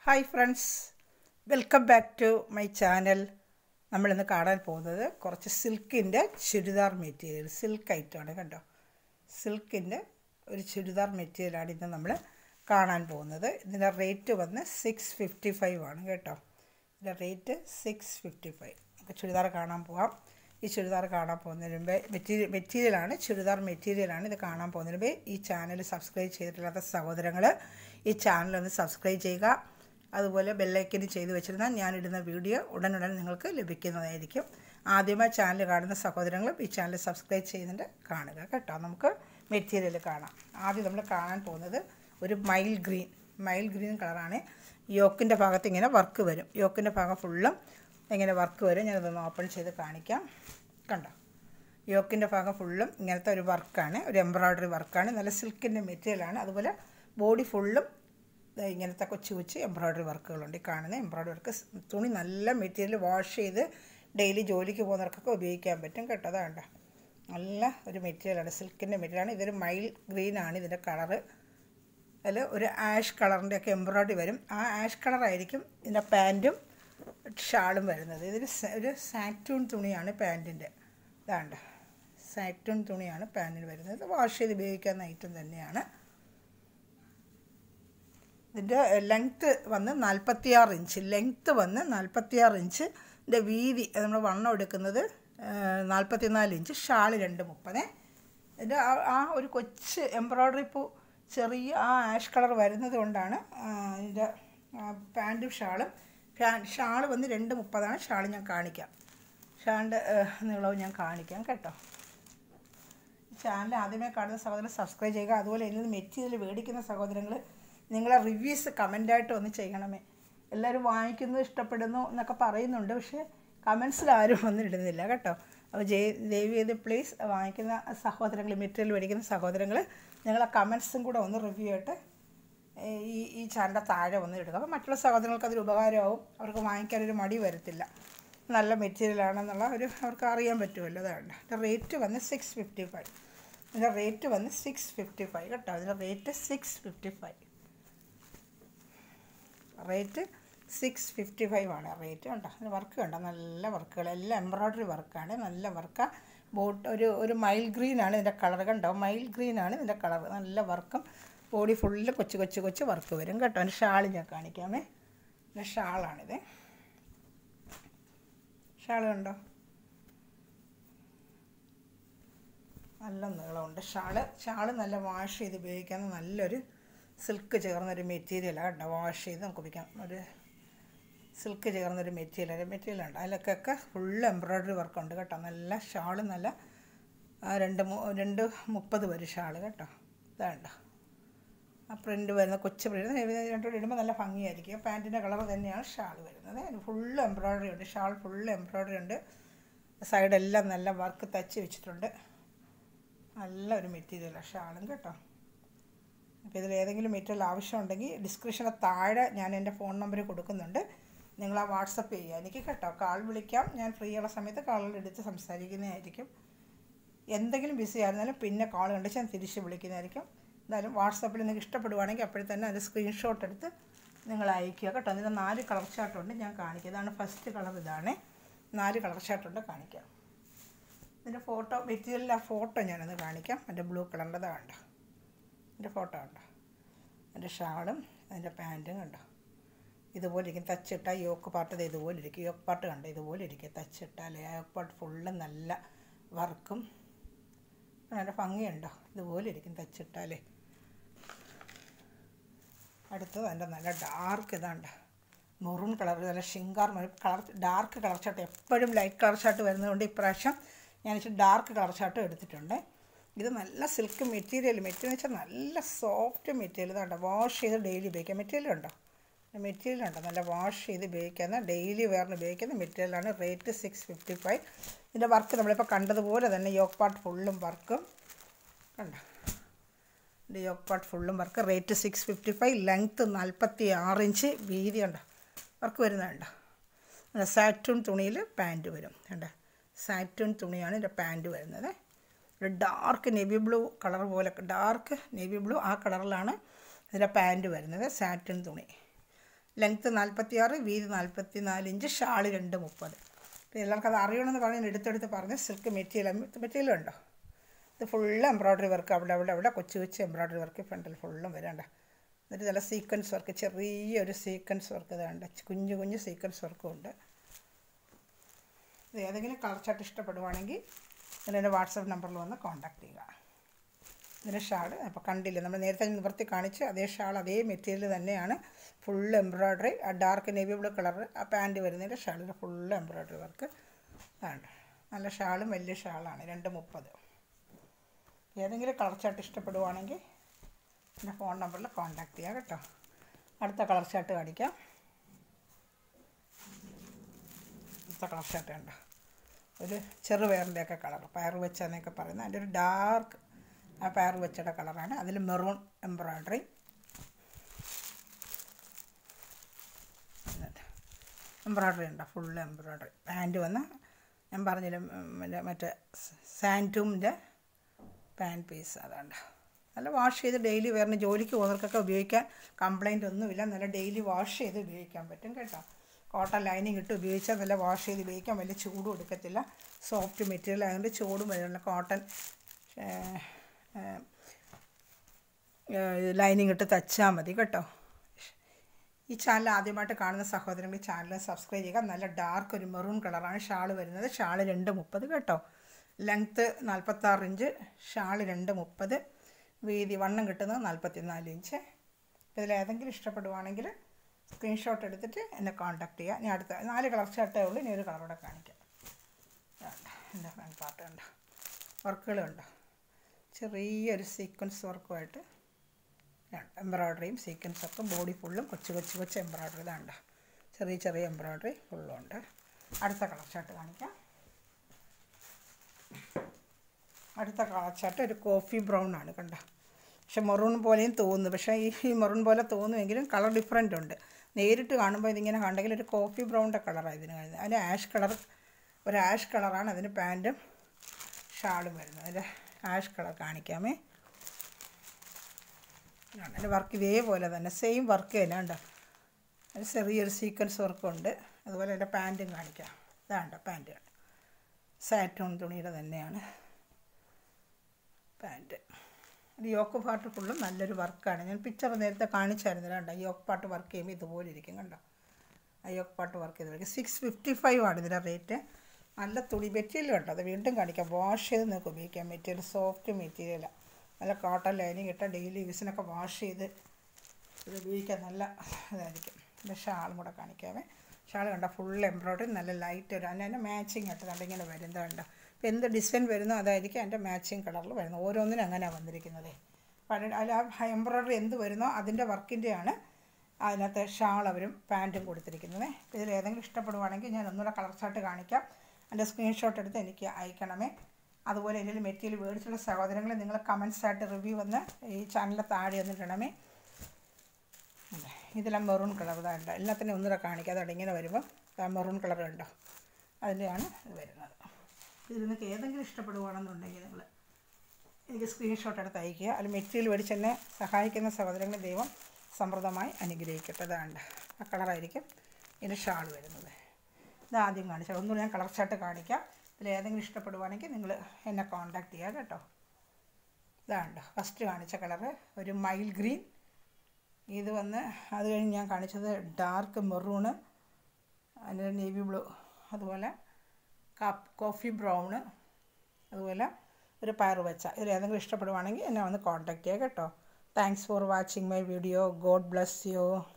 hi friends welcome back to my channel നമ്മളിന്ന് കാണാൻ പോകുന്നത് കുറച്ച് സിൽക്കിൻ്റെ ചുരിദാർ മെറ്റീരിയൽ സിൽക്ക് ഐറ്റമാണ് കണ്ടോ സിൽക്കിൻ്റെ ഒരു ചുരിദാർ മെറ്റീരിയലാണ് ഇന്ന് നമ്മൾ കാണാൻ പോകുന്നത് ഇതിൻ്റെ റേറ്റ് വന്ന് സിക്സ് ഫിഫ്റ്റി ഫൈവ് ആണ് കേട്ടോ ഇതിൻ്റെ റേറ്റ് സിക്സ് ഫിഫ്റ്റി ഫൈവ് അപ്പോൾ ചുരിദാർ കാണാൻ പോവാം ഈ ചുരിദാർ കാണാൻ പോകുന്നതിന് മുമ്പേ മെറ്റീരിയൽ മെറ്റീരിയലാണ് ചുരിദാർ മെറ്റീരിയലാണ് ഇത് കാണാൻ പോകുന്നതിന് മുമ്പേ ഈ ചാനൽ സബ്സ്ക്രൈബ് ചെയ്തിട്ടില്ലാത്ത സഹോദരങ്ങൾ ഈ ചാനൽ ഒന്ന് സബ്സ്ക്രൈബ് ചെയ്യുക അതുപോലെ ബെല്ലൈക്കന് ചെയ്തു വെച്ചിരുന്നാൽ ഞാനിടുന്ന വീഡിയോ ഉടനുടൻ നിങ്ങൾക്ക് ലഭിക്കുന്നതായിരിക്കും ആദ്യമായി ചാനൽ കാണുന്ന സഹോദരങ്ങളും ഈ ചാനൽ സബ്സ്ക്രൈബ് ചെയ്യുന്നുണ്ട് കാണുക കേട്ടോ നമുക്ക് മെറ്റീരിയൽ കാണാം ആദ്യം നമ്മൾ കാണാൻ പോകുന്നത് ഒരു മൈൽ ഗ്രീൻ മൈൽ ഗ്രീൻ കളറാണ് യോക്കിൻ്റെ ഭാഗത്ത് ഇങ്ങനെ വർക്ക് വരും യോക്കിൻ്റെ ഭാഗം ഫുള്ളും ഇങ്ങനെ വർക്ക് വരും ഞാനതൊന്ന് ഓപ്പൺ ചെയ്ത് കാണിക്കാം കണ്ടോ യോക്കിൻ്റെ ഭാഗം ഫുള്ളും ഇങ്ങനത്തെ ഒരു വർക്കാണ് ഒരു എംബ്രോയ്ഡറി വർക്കാണ് നല്ല സിൽക്കിൻ്റെ മെറ്റീരിയലാണ് അതുപോലെ ബോഡി ഫുള്ളും ഇങ്ങനത്തെ കൊച്ചു കൊച്ചു എംബ്രോയ്ഡറി വർക്കുകളുണ്ട് ഈ കാണുന്ന എംബ്രോയ്ഡറി വർക്ക് തുണി നല്ല മെറ്റീരിയൽ വാഷ് ചെയ്ത് ഡെയിലി ജോലിക്ക് പോകുന്നവർക്കൊക്കെ ഉപയോഗിക്കാൻ പറ്റും കേട്ടോ അതാണ്ട നല്ല ഒരു മെറ്റീരിയലാണ് സിൽക്കിൻ്റെ മെറ്റീരിയലാണ് ഇതൊരു മൈൽ ഗ്രീൻ ആണ് ഇതിൻ്റെ കളറ് അതിൽ ഒരു ആഷ് കളറിൻ്റെ ഒക്കെ എംബ്രോയ്ഡറി വരും ആ ആഷ് കളറായിരിക്കും ഇതിൻ്റെ പാൻറ്റും ഷാളും വരുന്നത് ഇതൊരു ഒരു സാറ്റൂൺ തുണിയാണ് പാൻറ്റിൻ്റെ ഇതാണ്ട സാറ്റൂൺ തുണിയാണ് പാൻറ്റിന് വരുന്നത് വാഷ് ചെയ്ത് ഉപയോഗിക്കാവുന്ന ഐറ്റം തന്നെയാണ് ഇതിൻ്റെ ലെങ്ത്ത് വന്ന് നാൽപ്പത്തിയാറ് ഇഞ്ച് ലെങ്ത്ത് വന്ന് നാൽപ്പത്തിയാറ് ഇഞ്ച് ഇതിൻ്റെ വീതി നമ്മൾ വണ്ണം എടുക്കുന്നത് നാൽപ്പത്തിനാല് ഇഞ്ച് ഷാള് രണ്ട് മുപ്പത് ഇതിൻ്റെ ആ ഒരു കൊച്ച് എംബ്രോയ്ഡറി പൂ ചെറിയ ആ ആഷ് കളർ വരുന്നത് കൊണ്ടാണ് ഇതിൻ്റെ പാൻറ്റും ഷാളും പാൻ ഷാള് വന്ന് രണ്ട് മുപ്പതാണ് ഷാള് ഞാൻ കാണിക്കാം ഷാളിൻ്റെ നീളവും ഞാൻ കാണിക്കാം കേട്ടോ ചാനൽ ആദ്യമേ കാണുന്ന സഹോദരൻ സബ്സ്ക്രൈബ് ചെയ്യുക അതുപോലെ ഇതിൽ മെറ്റീരിയൽ മേടിക്കുന്ന സഹോദരങ്ങൾ നിങ്ങളെ റിവ്യൂസ് കമൻ്റായിട്ട് ഒന്ന് ചെയ്യണമേ എല്ലാവരും വാങ്ങിക്കുന്നത് ഇഷ്ടപ്പെടുന്നു എന്നൊക്കെ പറയുന്നുണ്ട് പക്ഷേ കമൻസിൽ ആരും ഒന്നും ഇടുന്നില്ല കേട്ടോ അപ്പോൾ ജയ് ദയവ് ചെയ്ത് പ്ലീസ് വാങ്ങിക്കുന്ന സഹോദരങ്ങൾ മെറ്റീരിയൽ മേടിക്കുന്ന സഹോദരങ്ങൾ നിങ്ങളെ കമൻസും കൂടെ ഒന്ന് റിവ്യൂ ആയിട്ട് ഈ ഈ ചാനലിൻ്റെ താഴെ ഒന്ന് ഇടുക അപ്പോൾ മറ്റുള്ള സഹോദരങ്ങൾക്ക് അതൊരു ഉപകാരമാവും അവർക്ക് വാങ്ങിക്കാനൊരു മടി വരത്തില്ല നല്ല മെറ്റീരിയലാണെന്നുള്ള ഒരു അവർക്ക് അറിയാൻ പറ്റുമല്ലോ അതാണ് ഇതിൻ്റെ റേറ്റ് വന്ന് സിക്സ് ഫിഫ്റ്റി ഫൈവ് ഇതിൻ്റെ റേറ്റ് വന്ന് സിക്സ് ഫിഫ്റ്റി ഫൈവ് കേട്ടോ അതിൻ്റെ rate six fifty five rate six fifty five ആണ് റേറ്റ് കണ്ടോ അതിന് വർക്ക് കണ്ടോ നല്ല വർക്കുകൾ എല്ലാം എംബ്രോയ്ഡറി വർക്കാണ് നല്ല വർക്കാണ് ബോട്ട് ഒരു ഒരു മൈൽ ഗ്രീൻ ആണ് ഇതിൻ്റെ കളർ കണ്ടോ മൈൽ ഗ്രീൻ ആണ് ഇതിൻ്റെ കളർ നല്ല വർക്കും ബോഡി ഫുള്ള് കൊച്ചു കൊച്ചു കൊച്ചു വർക്ക് വരും കേട്ടോ അതിൻ്റെ ഷാൾ ഞാൻ കാണിക്കാമേ ഇതിൻ്റെ ഷാളാണിത് ഷാൾ കണ്ടോ നല്ല നീളമുണ്ട് ഷാള് ഷാള് നല്ല വാഷ് ചെയ്ത് ഉപയോഗിക്കാവുന്ന നല്ലൊരു സിൽക്ക് ചേർന്നൊരു മെറ്റീരിയലാണ് കേട്ടോ വാഷ് ചെയ്ത് നമുക്ക് ഉപയോഗിക്കാം ഒരു സിൽക്ക് ചേർന്നൊരു മെറ്റീരിയൽ മെറ്റീരിയലുണ്ട് അതിലൊക്കെ ഫുള്ള് എംബ്രോയ്ഡറി വർക്കുണ്ട് കേട്ടോ നല്ല ഷാള് നല്ല രണ്ട് രണ്ട് മുപ്പത് വരും ഷാള് കേട്ടോ ഇതാണ്ട ആ പ്രിൻ്റ് വരുന്ന കൊച്ചു പ്രിൻ്റ് രണ്ടുകൂടി ഇടുമ്പോൾ നല്ല ഭംഗിയായിരിക്കും പാൻറ്റിൻ്റെ കളർ തന്നെയാണ് ഷാൾ വരുന്നത് അതിന് ഫുള്ള് എംബ്രോയ്ഡറി ഉണ്ട് ഷാൾ ഫുള്ള് എംബ്രോയ്ഡറി ഉണ്ട് സൈഡെല്ലാം നല്ല വർക്ക് തച്ച് വെച്ചിട്ടുണ്ട് നല്ല ഒരു മെറ്റീരിയലാണ് ഷാളും കേട്ടോ അപ്പോൾ ഇതിൽ ഏതെങ്കിലും മെറ്റീരിയൽ ആവശ്യമുണ്ടെങ്കിൽ ഡിസ്ക്രിപ്ഷന് താഴെ ഞാൻ എൻ്റെ ഫോൺ നമ്പർ കൊടുക്കുന്നുണ്ട് നിങ്ങൾ ആ വാട്സപ്പ് ചെയ്യുക എനിക്ക് കേട്ടോ കാൾ വിളിക്കാം ഞാൻ ഫ്രീ ഉള്ള സമയത്ത് കാളുകൾ എടുത്ത് സംസാരിക്കുന്നതായിരിക്കും എന്തെങ്കിലും ബിസി ആയിരുന്നാലും പിന്നെ കാൾ കണ്ടിച്ച് ഞാൻ തിരിച്ച് വിളിക്കുന്നതായിരിക്കും എന്തായാലും വാട്സപ്പിൽ നിങ്ങൾക്ക് ഇഷ്ടപ്പെടുവാണെങ്കിൽ അപ്പോഴേ തന്നെ അതിൻ്റെ സ്ക്രീൻഷോട്ട് എടുത്ത് നിങ്ങൾ അയക്കുക കേട്ടോ അതിൻ്റെ നാല് കളർ ചാർട്ടുണ്ട് ഞാൻ കാണിക്കുക ഇതാണ് ഫസ്റ്റ് കളർ ഇതാണ് നാല് കളർ ചാർട്ടുണ്ട് കാണിക്കാം ഇതിൻ്റെ ഫോട്ടോ മെറ്റീരിയലിൻ്റെ ആ ഫോട്ടോ ഞാനൊന്ന് കാണിക്കാം എൻ്റെ ബ്ലൂ കളറിൻ്റെ കണ്ടോ എൻ്റെ ഫോട്ടോ കണ്ടോ എൻ്റെ ഷാളും അതിൻ്റെ പാൻറ്റും കണ്ടോ ഇതുപോലെ ഇരിക്കും തച്ചിട്ട യോക്ക് പാട്ട് ഇതുപോലെ ഇരിക്കും യോക്ക് പാട്ട് കണ്ടോ ഇതുപോലെ ഇരിക്കും തച്ചിട്ടാൽ ആ യോക്ക് പാട്ട് ഫുള്ള് നല്ല വർക്കും നല്ല ഭംഗിയുണ്ടോ ഇതുപോലെ ഇരിക്കും തച്ചിട്ടാൽ അടുത്തത് എൻ്റെ നല്ല ഡാർക്ക് ഇതാണ്ട് മെറൂൺ കളർ നല്ല ഷിങ്കാർ കളർ ഡാർക്ക് കളർ ഷർട്ട് എപ്പോഴും ലൈറ്റ് കളർ ഷർട്ട് വരുന്നതുകൊണ്ട് ഇപ്രാവശ്യം ഞാൻ ഇച്ചിരി ഡാർക്ക് കളർ ഷർട്ട് എടുത്തിട്ടുണ്ട് ഇത് നല്ല സിൽക്ക് മെറ്റീരിയൽ മെറ്റീരിയൽ വെച്ചാൽ നല്ല സോഫ്റ്റ് മെറ്റീരിയൽ ഇതാണ്ടോ വാഷ് ചെയ്ത് ഡെയിലി ഉപയോഗിക്കാം മെറ്റീരിയൽ ഉണ്ടോ മെറ്റീരിയൽ ഉണ്ടോ നല്ല വാഷ് ചെയ്ത് ഉപയോഗിക്കുന്ന ഡെയിലി വെയറിന് ഉപയോഗിക്കുന്ന മെറ്റീരിയലാണ് റേറ്റ് സിക്സ് ഫിഫ്റ്റി ഫൈവ് ഇതിൻ്റെ വർക്ക് നമ്മളിപ്പോൾ കണ്ടതുപോലെ തന്നെ യോക്ക് പാർട്ട് ഫുള്ളും വർക്കും കണ്ടോ ഇതിൻ്റെ യോക്ക് പാർട്ട് ഫുള്ളും work rate six fifty five length നാൽപ്പത്തി ആറ് ഇഞ്ച് വീതി ഉണ്ടോ വർക്ക് വരുന്നുണ്ടോ സാറ്റൂൺ തുണിയിൽ പാൻറ്റ് വരും കണ്ടോ സാറ്റൂൺ തുണിയാണ് ഇതിൻ്റെ പാൻറ്റ് വരുന്നത് ഒരു ഡാർക്ക് നേവി ബ്ലൂ കളർ പോലെ ഡാർക്ക് നേവി ബ്ലൂ ആ കളറിലാണ് ഇതിൻ്റെ പാൻറ്റ് വരുന്നത് സാറ്റിൻ തുണി ലെങ്ത്ത് നാൽപ്പത്തി ആറ് വീതി നാൽപ്പത്തി നാല് ഇഞ്ച് ഷാള് രണ്ട് മുപ്പത് അപ്പോൾ എല്ലാവർക്കും അത് അറിയണമെന്ന് പറഞ്ഞ് ഞാൻ എടുത്തെടുത്ത് പറഞ്ഞ് സിൽക്ക് മെറ്റീരിയൽ മെറ്റീരിയൽ ഉണ്ടോ ഇത് ഫുള്ള് എംബ്രോയ്ഡറി വർക്ക് അവിടെ അവിടെ അവിടെ കൊച്ചു കൊച്ചു എംബ്രോയ്ഡറി വർക്ക് ഫ്രണ്ടിൽ ഫുള്ളും വരണ്ട എന്നിട്ട് നല്ല സീക്വൻസ് വർക്ക് ചെറിയൊരു സീക്വൻസ് വർക്ക് ഇതാണ്ട് കുഞ്ഞു കുഞ്ഞു സീക്വൻസ് വർക്കും ഉണ്ട് ഇത് ഏതെങ്കിലും കളർ ചാർട്ട് ഇഷ്ടപ്പെടുവാണെങ്കിൽ എൻ്റെ വാട്സപ്പ് നമ്പറിൽ വന്ന് കോൺടാക്ട് ചെയ്യുക ഇതിൻ്റെ ഷാൾ അപ്പോൾ കണ്ടില്ല നമ്മൾ നേരത്തെ നിവർത്തി കാണിച്ച് അതേ ഷാൾ അതേ മെറ്റീരിയൽ തന്നെയാണ് ഫുൾ എംബ്രോയ്ഡറി ആ ഡാർക്ക് നേവി ബ്ലൂ കളർ ആ പാൻറ്റ് വരുന്നതിൻ്റെ ഷാളിൽ ഫുൾ എംബ്രോയ്ഡറി വർക്ക് ആണ് നല്ല ഷാളും വലിയ ഷാളാണ് രണ്ട് മുപ്പത് ഏതെങ്കിലും കളർ ചാർട്ട് ഇഷ്ടപ്പെടുവാണെങ്കിൽ എൻ്റെ ഫോൺ നമ്പറിൽ കോൺടാക്ട് ചെയ്യുക കേട്ടോ അടുത്ത കളർ ചാർട്ട് കാണിക്കാം അടുത്ത കളർ ചാർട്ട് കണ്ടോ ഒരു ചെറുപയറിൻ്റെയൊക്കെ കളർ പയർ വെച്ചെന്നൊക്കെ പറയുന്നത് അതിൻ്റെ ഒരു ഡാർക്ക് ആ പയർ വെച്ചയുടെ കളറാണ് അതിൽ മെറൂൺ എംബ്രോയ്ഡറി എംബ്രോയ്ഡറി ഉണ്ടോ ഫുൾ എംബ്രോയ്ഡറി പാൻറ്റ് വന്ന് ഞാൻ പറഞ്ഞില്ല മറ്റേ മറ്റേ സാൻറ്റൂമിൻ്റെ പാൻറ്റ് പീസ് അതുണ്ട് നല്ല വാഷ് ചെയ്ത് ഡെയിലി വേറെ ജോലിക്ക് പോകുന്നവർക്കൊക്കെ ഉപയോഗിക്കാൻ കംപ്ലൈൻ്റ് ഒന്നുമില്ല നല്ല ഡെയിലി വാഷ് ചെയ്ത് ഉപയോഗിക്കാൻ പറ്റും കേട്ടോ കോട്ടൺ ലൈനിങ് ഇട്ട് ഉപയോഗിച്ചാൽ നല്ല വാഷ് ചെയ്ത് ഉപയോഗിക്കാൻ വലിയ ചൂടും എടുക്കത്തില്ല സോഫ്റ്റ് മെറ്റീരിയൽ ആയതുകൊണ്ട് ചൂടും വരുന്നില്ല കോട്ടൺ ലൈനിങ് ഇട്ട് തച്ചാൽ മതി കേട്ടോ ഈ ചാനൽ ആദ്യമായിട്ട് കാണുന്ന സഹോദരങ്ങൾ ഈ ചാനൽ സബ്സ്ക്രൈബ് ചെയ്യുക നല്ല ഡാർക്ക് ഒരു മെറൂൺ കളറാണ് ഷാൾ വരുന്നത് ഷാൾ രണ്ട് മുപ്പത് കേട്ടോ ലെങ്ത്ത് നാൽപ്പത്താറ് ഇഞ്ച് ഷാൾ രണ്ട് മുപ്പത് വീതി വണ്ണം കിട്ടുന്നത് നാൽപ്പത്തി നാല് ഇഞ്ച് ഇതിൽ ഏതെങ്കിലും ഇഷ്ടപ്പെടുവാണെങ്കിൽ സ്ക്രീൻഷോട്ട് എടുത്തിട്ട് എന്നെ കോൺടാക്ട് ചെയ്യുക ഇനി അടുത്ത നാല് കളർ ഷർട്ടേ ഉള്ളൂ ഇനി ഒരു കളറൂടെ കാണിക്കാം എൻ്റെ ഫ്രണ്ട് പാർട്ട് കണ്ടോ വർക്കുകളുണ്ടോ ചെറിയൊരു സീക്വൻസ് വർക്കുമായിട്ട് എംബ്രോയ്ഡറിയും സീക്വൻസ് വർക്കും ബോഡി ഫുള്ളും കൊച്ചു കൊച്ചു കൊച്ചു എംബ്രോയ്ഡറി ഇതാണ്ട് ചെറിയ ചെറിയ എംബ്രോയ്ഡറി ഫുള്ളും ഉണ്ട് അടുത്ത കളർ ഷർട്ട് കാണിക്കാം അടുത്ത കളർ ഷർട്ട് ഒരു കോഫി ബ്രൗൺ ആണ് കണ്ട പക്ഷെ മെറൂൺ പോലെയും തോന്നുന്നു പക്ഷേ ഈ മെറൂൺ പോലെ തോന്നുമെങ്കിലും കളർ ഡിഫറെൻ്റ് ഉണ്ട് നേരിട്ട് കാണുമ്പോൾ ഇതിങ്ങനെ കണ്ടെങ്കിൽ ഒരു കോഫി ബ്രൗണിൻ്റെ കളറാണ് ഇതിന് കഴിഞ്ഞത് അതിന് ആഷ് കളർ ഒരു ആഷ് കളറാണ് അതിന് പാൻറ്റും ഷാളും വരുന്നത് അതിൻ്റെ ആഷ് കളർ കാണിക്കാമേ അതിൻ്റെ വർക്ക് ഇതേപോലെ തന്നെ സെയിം വർക്ക് തന്നെ ഉണ്ടോ അതിന് ചെറിയൊരു സീക്വൻസ് വർക്കും ഉണ്ട് അതുപോലെ എൻ്റെ പാൻറ്റും കാണിക്കാം ഇതാണ്ടോ പാൻറ്റ് സാറ്റൂൺ തുണിയുടെ തന്നെയാണ് പാൻറ്റ് ഒരു യോക്ക് പാട്ട് ഫുള്ളും നല്ലൊരു വർക്കാണ് ഞാൻ പിക്ചർ നേരത്തെ കാണിച്ചായിരുന്നു കണ്ടോ യോക്ക് പാട്ട് വർക്ക് ചെയ്യുമ്പോൾ ഇതുപോലെ ഇരിക്കും കണ്ടോ ആ യോക്ക് പാട്ട് വർക്ക് ചെയ്ത് സിക്സ് ഫിഫ്റ്റി ഫൈവ് ആണ് ഇതിൻ്റെ റേറ്റ് നല്ല തുണി മെറ്റീരിയൽ ഉണ്ട് അത് വീണ്ടും കാണിക്കാം വാഷ് ചെയ്ത് നിങ്ങൾക്ക് ഉപയോഗിക്കാം മെറ്റീരിയൽ സോഫ്റ്റ് മെറ്റീരിയലാണ് നല്ല കോട്ടൺ ലൈനിങ് ഇട്ട ഡെയിലി യൂസിനൊക്കെ വാഷ് ചെയ്ത് ഇത് ഉപയോഗിക്കാൻ നല്ല ഇതായിരിക്കും എൻ്റെ ഷാളും കൂടെ കാണിക്കാമേ ഷാൾ കണ്ട ഫുൾ എംബ്രോയ്ഡറി നല്ല ലൈറ്റ് ഒരു അതിൻ്റെ മാച്ചിങ് ആയിട്ട് നല്ല ഇങ്ങനെ വരുന്നതുണ്ട് അപ്പോൾ എന്ത് ഡിസൈൻ വരുന്നോ അതായിരിക്കും എൻ്റെ മാച്ചിങ് കളറിൽ വരുന്നത് ഓരോന്നിനും അങ്ങനെയാണ് വന്നിരിക്കുന്നത് പല അതിൽ ആ എംബ്രോയ്ഡറി എന്ത് വരുന്നോ അതിൻ്റെ വർക്കിൻ്റെയാണ് അതിനകത്ത് ഷാൾ അവരും പാൻറ്റും കൊടുത്തിരിക്കുന്നത് ഇതിൽ ഏതെങ്കിലും ഇഷ്ടപ്പെടുവാണെങ്കിൽ ഞാൻ ഒന്നുകൂടെ കളർ ചാർട്ട് കാണിക്കാം എൻ്റെ സ്ക്രീൻഷോട്ട് എടുത്ത് എനിക്ക് അയക്കണമേ അതുപോലെ ഇതിൽ മെറ്റീരിയൽ മേടിച്ചുള്ള സഹോദരങ്ങൾ നിങ്ങൾ കമൻസ് ആയിട്ട് റിവ്യൂ വന്ന് ഈ ചാനലിൽ താഴെ വന്നിട്ടിടണമേ ഇതിലെ മെറൂൺ കളർ ഇതാണ്ട് എല്ലാത്തിനും ഒന്നുകൂടെ കാണിക്കാം അതവിടെ ഇങ്ങനെ വരുമ്പോൾ മെറൂൺ കളർ ഉണ്ടോ അതിൻ്റെയാണ് ഇത് വരുന്നത് ഇതിൽ നിങ്ങൾക്ക് ഏതെങ്കിലും ഇഷ്ടപ്പെടുവാണെന്നുണ്ടെങ്കിൽ നിങ്ങൾ എനിക്ക് സ്ക്രീൻഷോട്ട് എടുത്ത് അയക്കുക അതിൽ മെറ്റീരിയൽ മേടിച്ച് എന്നെ സഹായിക്കുന്ന സഹോദരങ്ങളെ ദൈവം സമൃദ്ധമായി അനുഗ്രഹിക്കട്ടെ ഇതാണ്ട് ആ കളറായിരിക്കും ഇതിൻ്റെ ഷാൾ വരുന്നത് ഇത് ആദ്യം കാണിച്ചാൽ ഒന്നുകൂടി ഞാൻ കളർ ഷർട്ട് കാണിക്കാം ഇതിൽ ഏതെങ്കിലും ഇഷ്ടപ്പെടുവാണെങ്കിൽ നിങ്ങൾ എന്നെ കോൺടാക്ട് ചെയ്യുക കേട്ടോ ഇതാണ്ട് ഫസ്റ്റ് കാണിച്ച കളറ് ഒരു മൈൽ ഗ്രീൻ ഇത് വന്ന് അത് കഴിഞ്ഞ് ഞാൻ കാണിച്ചത് ഡാർക്ക് മെറൂണ് അതിൻ്റെ നേവി ബ്ലൂ അതുപോലെ കപ്പ് കോഫി ബ്രൗണ് അതുപോലെ ഒരു പയർ വെച്ച ഇതിൽ ഏതെങ്കിലും ഇഷ്ടപ്പെടുവാണെങ്കിൽ എന്നെ വന്ന് കോൺടാക്ട് ചെയ്യുക കേട്ടോ thanks for watching my video God bless U